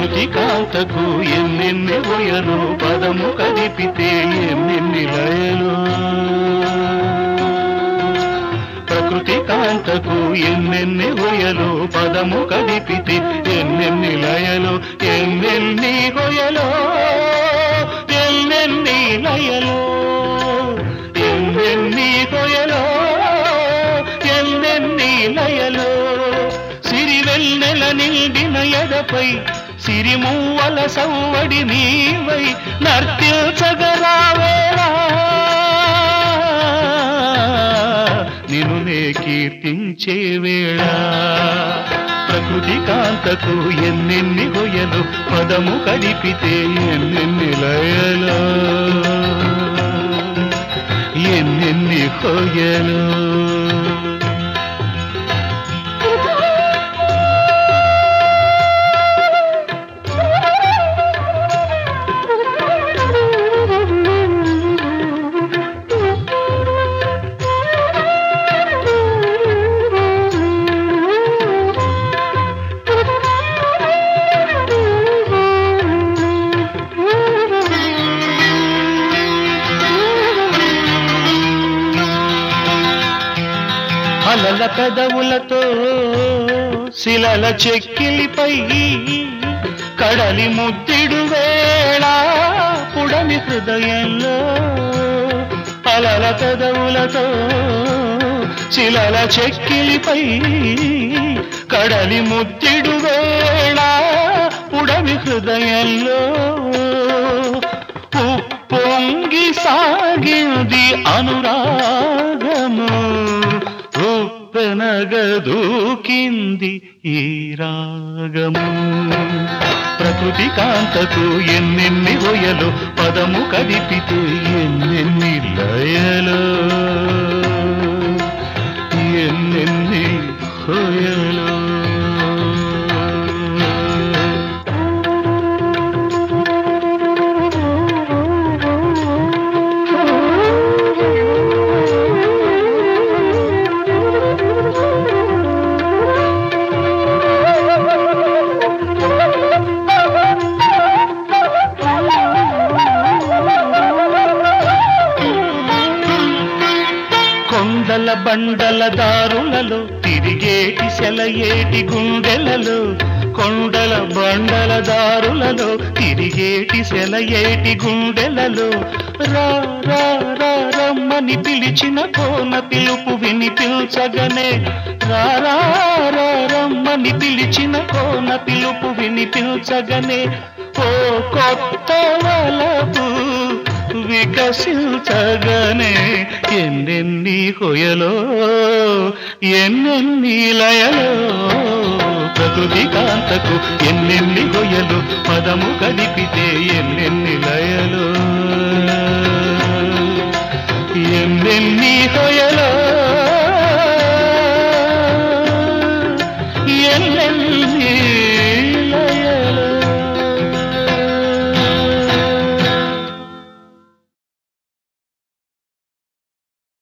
ప్రకృతి కాంతకు ఎన్నెన్ని ఒయలు పదము కదిపితే ఎన్నెన్ని లయలు ప్రకృతి కాంతకు ఎన్నెన్ని ఒయలు పదము కదిపితే ఎన్నెన్ని లయలు ఎన్నెన్ని హొయలో ఎన్నెన్ని లయలో ఎన్నెన్ని హొయలో ఎన్నెన్ని లయలో సిరివెన్నెల నిండిన ఎదపై సిరిమూవల సవ్వడి నీవై నర్తించగరావేరా నిన్ను నే కీర్తించే వేళ ప్రకృతి కాంతకు ఎన్నెన్ని హొయలు పదము కడిపితే ఎన్నెన్ని లయలు ఎన్నెన్ని హొయలు అలల పెదవులతో శిలల చెక్కిలిపై కడలి ముద్దిడు వేళ పుడమి హృదయంలో అలల పెదవులతో శిలల చెక్కిలిపై కడలి ముద్దిడు వేళ పుడమి హృదయంలో ఉప్పొంగి సాగింది అనురాగము ఉప్పెనగదూకింది ఈ రాగము ప్రకృతి కాంతకు ఎన్నెన్ని హొయలు పదము కదిపితే ఎన్నెన్ని లయలు ఎన్నెన్ని హొయలు కొండల బండల దారులలో తిరిగేటి సెలయేటి గుండెలలో కొండల బండల దారులలో తిరిగేటి సెలయేటి గుండెలలో రా రా రా రమ్మని పిలిచిన కోన పిలుపు వినిపించగనే రా రా రా రమ్మని పిలిచిన కోన పిలుపు వినిపించగనే ఓ కొత్త వలపు వికసించగనే ఎన్నెన్ని హొయలో ఎన్నెన్ని లయలో ప్రకృతి కాంతకు ఎన్నెన్ని హొయలు పదము కదిపితే ఎన్నెన్ని లయలో ఎన్నెన్ని హొయలో ఎన్నెన్ని